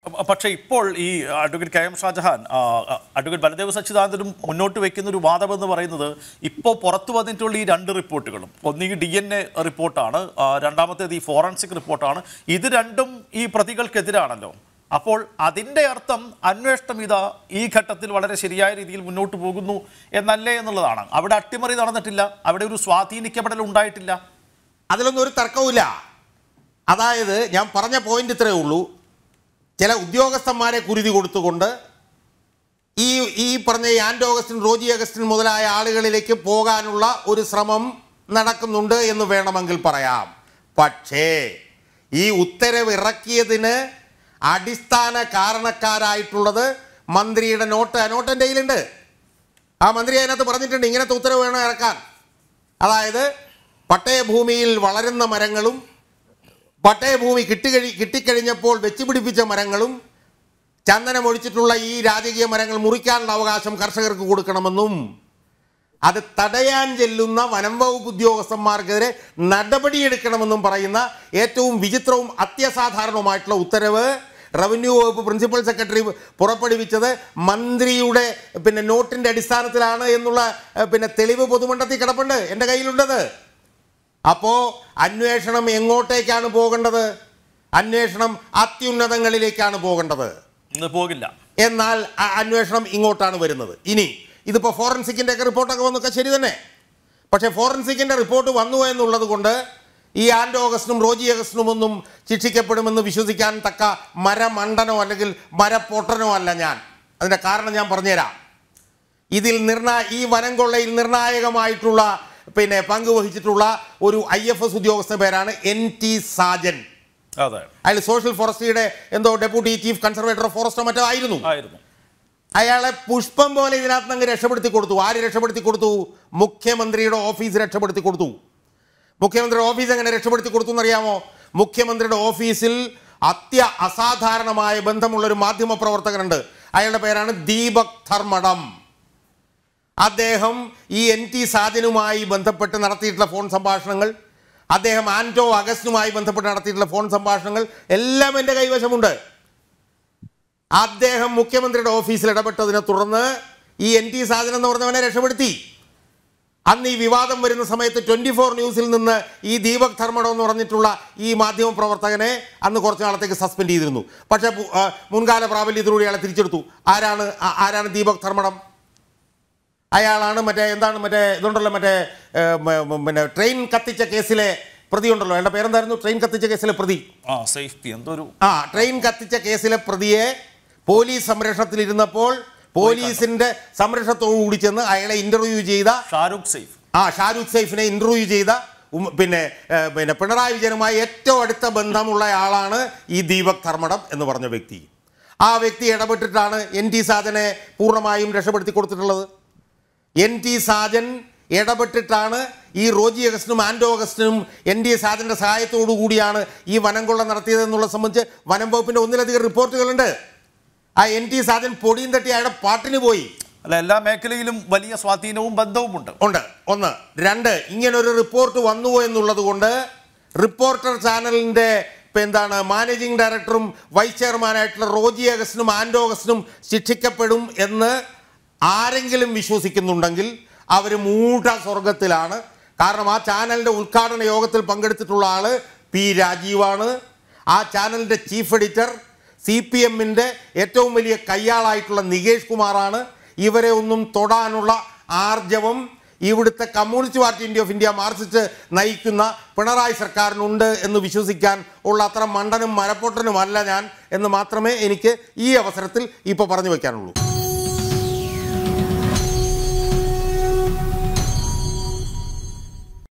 പ- പക്ഷേ ഇപ്പോൾ ഈ അഡ്വക്കേറ്റ് കെ എം ഷാജഹാൻ ആ, അഡ്വക്കേറ്റ് ബലദേവ് സച്ചിദാനന്ദനും മുന്നോട്ട് വെക്കുന്ന ഒരു വാദം എന്ന് പറയുന്നത് ഇപ്പോൾ പുറത്തു വന്നിട്ടുള്ള ഈ രണ്ട് റിപ്പോർട്ടുകളും ഒന്ന് ഈ ഡി എൻ എ റിപ്പോർട്ടാണ് ആ, രണ്ടാമത്തേത് ഈ ഫോറൻസിക് റിപ്പോർട്ടാണ് ഇത് രണ്ടും ഈ പ്രതികൾക്കെതിരാണല്ലോ അപ്പോൾ അതിൻ്റെ അർത്ഥം അന്വേഷണം ഇതാ ഈ ഘട്ടത്തിൽ വളരെ ശരിയായ രീതിയിൽ മുന്നോട്ട് പോകുന്നു എന്നല്ലേ എന്നുള്ളതാണ് അവിടെ അട്ടിമറി നടന്നിട്ടില്ല അവിടെ ഒരു സ്വാധീനിക്കപ്പെടൽ ഉണ്ടായിട്ടില്ല അതിലൊന്നും ഒരു തർക്കവുമില്ല അതായത് ഞാൻ പറഞ്ഞ പോയിന്റ് ഇത്രയേ ഉള്ളൂ ചില ഉദ്യോഗസ്ഥന്മാരെ കുരുതി കൊടുത്തുകൊണ്ട് ഈ ഈ പറഞ്ഞ ഈ ആൻഡ് ഓഗസ്റ്റിൻ റോജി അഗസ്റ്റിൻ മുതലായ ആളുകളിലേക്ക് പോകാനുള്ള ഒരു ശ്രമം നടക്കുന്നുണ്ട് എന്ന് വേണമെങ്കിൽ പറയാം പക്ഷേ ഈ ഉത്തരവ് ഇറക്കിയതിന് അടിസ്ഥാന കാരണക്കാരായിട്ടുള്ളത് മന്ത്രിയുടെ നോട്ട് ആ നോട്ട് എൻ്റെ കയ്യിലുണ്ട് ആ മന്ത്രി അതിനകത്ത് പറഞ്ഞിട്ടുണ്ട് ഇങ്ങനത്തെ ഉത്തരവ് വേണം ഇറക്കാൻ അതായത് പട്ടയഭൂമിയിൽ വളരുന്ന മരങ്ങളും പട്ടയഭൂമി കിട്ടിക്കഴി കിട്ടിക്കഴിഞ്ഞപ്പോൾ വെച്ച് പിടിപ്പിച്ച മരങ്ങളും ചന്ദനം ഒഴിച്ചിട്ടുള്ള ഈ രാജകീയ മരങ്ങൾ മുറിക്കാനുള്ള അവകാശം കർഷകർക്ക് കൊടുക്കണമെന്നും അത് തടയാൻ ചെല്ലുന്ന വനം വകുപ്പ് ഉദ്യോഗസ്ഥന്മാർക്കെതിരെ നടപടിയെടുക്കണമെന്നും പറയുന്ന ഏറ്റവും വിചിത്രവും അത്യസാധാരണവുമായിട്ടുള്ള ഉത്തരവ് റവന്യൂ വകുപ്പ് പ്രിൻസിപ്പൽ സെക്രട്ടറി പുറപ്പെടുവിച്ചത് മന്ത്രിയുടെ പിന്നെ നോട്ടിന്റെ അടിസ്ഥാനത്തിലാണ് എന്നുള്ള ഏഹ്, പിന്നെ തെളിവ് പൊതുമണ്ഡലത്തിൽ കിടപ്പുണ്ട് എൻ്റെ കയ്യിലുണ്ടത് അപ്പോ അന്വേഷണം എങ്ങോട്ടേക്കാണ് പോകേണ്ടത് അന്വേഷണം അത്യുന്നതങ്ങളിലേക്കാണ് പോകേണ്ടത് ഇന്ന് പോകില്ല എന്നാൽ ആ അന്വേഷണം ഇങ്ങോട്ടാണ് വരുന്നത് ഇനി ഇതിപ്പോൾ ഫോറൻസിക്കിൻ്റെ ഒക്കെ റിപ്പോർട്ടൊക്കെ വന്നൊക്കെ ശരി തന്നെ പക്ഷേ ഫോറൻസിക്കിൻ്റെ റിപ്പോർട്ട് വന്നു എന്നുള്ളത് കൊണ്ട് ഈ ആൻഡ് ഓഗസ്റ്റിനും റോജി അഗസ്റ്റിനും ഒന്നും ശിക്ഷിക്കപ്പെടുമെന്ന് വിശ്വസിക്കാൻ തക്ക മരമണ്ടനോ അല്ലെങ്കിൽ മരപ്പൊട്ടനോ അല്ല ഞാൻ അതിൻ്റെ കാരണം ഞാൻ പറഞ്ഞുതരാം ഇതിൽ നിർണാ ഈ വനം കൊള്ളയിൽ നിർണായകമായിട്ടുള്ള പിന്നെ പങ്കുവഹിച്ചിട്ടുള്ള ഒരു ഐ എഫ് എസ് ഉദ്യോഗസ്ഥ പേരാണ് എൻ ടി സാജൻ അതെ അയാൾ സോഷ്യൽ ഫോറസ്ട്രിയുടെ എന്തോ ഡെപ്യൂട്ടി ചീഫ് കൺസർവേറ്റർ ഓഫ് ഫോറസ്റ്റോ മറ്റോ ആയിരുന്നു ആയിരുന്നു അയാളെ പുഷ്പം പോലെ ഇതിനകത്ത് അങ്ങ് രക്ഷപ്പെടുത്തി കൊടുത്തു ആര് രക്ഷപ്പെടുത്തി കൊടുത്തു മുഖ്യമന്ത്രിയുടെ ഓഫീസ് രക്ഷപ്പെടുത്തി കൊടുത്തു മുഖ്യമന്ത്രിയുടെ ഓഫീസ് എങ്ങനെ രക്ഷപ്പെടുത്തി കൊടുത്തു എന്നറിയാമോ മുഖ്യമന്ത്രിയുടെ ഓഫീസിൽ അത്യ അസാധാരണമായ ബന്ധമുള്ള ഒരു മാധ്യമ പ്രവർത്തകനുണ്ട് അയാളുടെ പേരാണ് ദീപക് ധർമ്മടം അദ്ദേഹം ഈ എൻ ടി സാജനുമായി ബന്ധപ്പെട്ട് നടത്തിയിട്ടുള്ള ഫോൺ സംഭാഷണങ്ങൾ അദ്ദേഹം ആൻറ്റോ അഗസ്റ്റുമായി ബന്ധപ്പെട്ട് നടത്തിയിട്ടുള്ള ഫോൺ സംഭാഷണങ്ങൾ എല്ലാം എൻ്റെ കൈവശമുണ്ട് അദ്ദേഹം മുഖ്യമന്ത്രിയുടെ ഓഫീസിൽ ഇടപെട്ടതിനെ തുടർന്ന് ഈ എൻ ടി സാജൻ എന്ന് പറഞ്ഞവനെ രക്ഷപ്പെടുത്തി അന്ന് ഈ വിവാദം വരുന്ന സമയത്ത് ട്വന്റി ഫോർ ന്യൂസിൽ നിന്ന് ഈ ദീപക് ധർമ്മടം എന്ന് പറഞ്ഞിട്ടുള്ള ഈ മാധ്യമ പ്രവർത്തകനെ അന്ന് കുറച്ച് നാളത്തേക്ക് സസ്പെൻഡ് ചെയ്തിരുന്നു പക്ഷേ പു- ആ, മുൻകാല പ്രാബല്യത്തിലൂടെ അയാളെ തിരിച്ചെടുത്തു ആരാണ് ആ- ആരാണ് ദീപക് ധർമ്മടം അയാളാണ് മറ്റേ എന്താണ് മറ്റേ ഇതുണ്ടല്ലോ മറ്റേ ഏ, മ- മ- പിന്നെ ട്രെയിൻ കത്തിച്ച കേസിലെ പ്രതി ഉണ്ടല്ലോ അയാളുടെ പേരെന്തായിരുന്നു ട്രെയിൻ കത്തിച്ച കേസിലെ പ്രതി ആ സേഫ്റ്റി എന്തൊരു ആ ട്രെയിൻ കത്തിച്ച കേസിലെ പ്രതിയെ പോലീസ് സംരക്ഷണത്തിലിരുന്നപ്പോൾ പോലീസിന്റെ സംരക്ഷണത്തോടു കൂടി ചെന്ന് അയാളെ ഇന്റർവ്യൂ ചെയ്ത ഷാരൂഖ് സേഫ് ആ ഷാരൂഖ് സൈഫിനെ ഇന്റർവ്യൂ ചെയ്ത ഉം- പിന്നെ ഏ, പിന്നെ പിണറായി വിജയനുമായി ഏറ്റവും അടുത്ത ബന്ധമുള്ള ആളാണ് ഈ ദീപക് ധർമ്മടം എന്ന് പറഞ്ഞ വ്യക്തി ആ വ്യക്തി ഇടപെട്ടിട്ടാണ് എൻ ടി സാജനെ പൂർണ്ണമായും രക്ഷപ്പെടുത്തി കൊടുത്തിട്ടുള്ളത് എൻ ടി സാജൻ ഇടപെട്ടിട്ടാണ് ഈ റോജി അഗസ്റ്റിനും ആൻഡോ അഗസ്റ്റിനും എൻ ഡി സാജന്റെ സഹായത്തോടു കൂടിയാണ് ഈ വനം കൊള്ള നടത്തിയതെന്നുള്ളത് സംബന്ധിച്ച് വനം വകുപ്പിന്റെ ഒന്നിലധികം റിപ്പോർട്ടുകളുണ്ട് ആ എൻ ടി സാജൻ പൊടിയും തട്ടി അയാളുടെ പാട്ടിന് പോയി അല്ല എല്ലാ മേഖലയിലും വലിയ സ്വാധീനവും ബന്ധവുമുണ്ട് ഉണ്ട് ഒന്ന് രണ്ട് ഇങ്ങനൊരു റിപ്പോർട്ട് വന്നു എന്നുള്ളത് കൊണ്ട് റിപ്പോർട്ടർ ചാനലിൻ്റെ ഇപ്പം എന്താണ് മാനേജിംഗ് ഡയറക്ടറും വൈസ് ചെയർമാനായിട്ടുള്ള റോജി അഗസ്റ്റിനും ആൻഡോ അഗസ്റ്റിനും ശിക്ഷിക്കപ്പെടും എന്ന് ആരെങ്കിലും വിശ്വസിക്കുന്നുണ്ടെങ്കിൽ അവർ മൂഢ സ്വർഗത്തിലാണ് കാരണം ആ ചാനലിൻ്റെ ഉദ്ഘാടന യോഗത്തിൽ പങ്കെടുത്തിട്ടുള്ള ആള് പി രാജീവാണ് ആ ചാനലിൻ്റെ ചീഫ് എഡിറ്റർ സി പി എമ്മിൻ്റെ ഏറ്റവും വലിയ കയ്യാളായിട്ടുള്ള നികേഷ് കുമാറാണ് ഇവരെ ഒന്നും തൊടാനുള്ള ആർജവം ഇവിടുത്തെ communist party India of India Marxist നയിക്കുന്ന പിണറായി സർക്കാരിനുണ്ട് എന്ന് വിശ്വസിക്കാൻ ഉള്ള അത്ര മണ്ടനും മരപ്പൊട്ടനുമല്ല ഞാൻ എന്ന് മാത്രമേ എനിക്ക് ഈ അവസരത്തിൽ ഇപ്പോൾ പറഞ്ഞു വയ്ക്കാനുള്ളൂ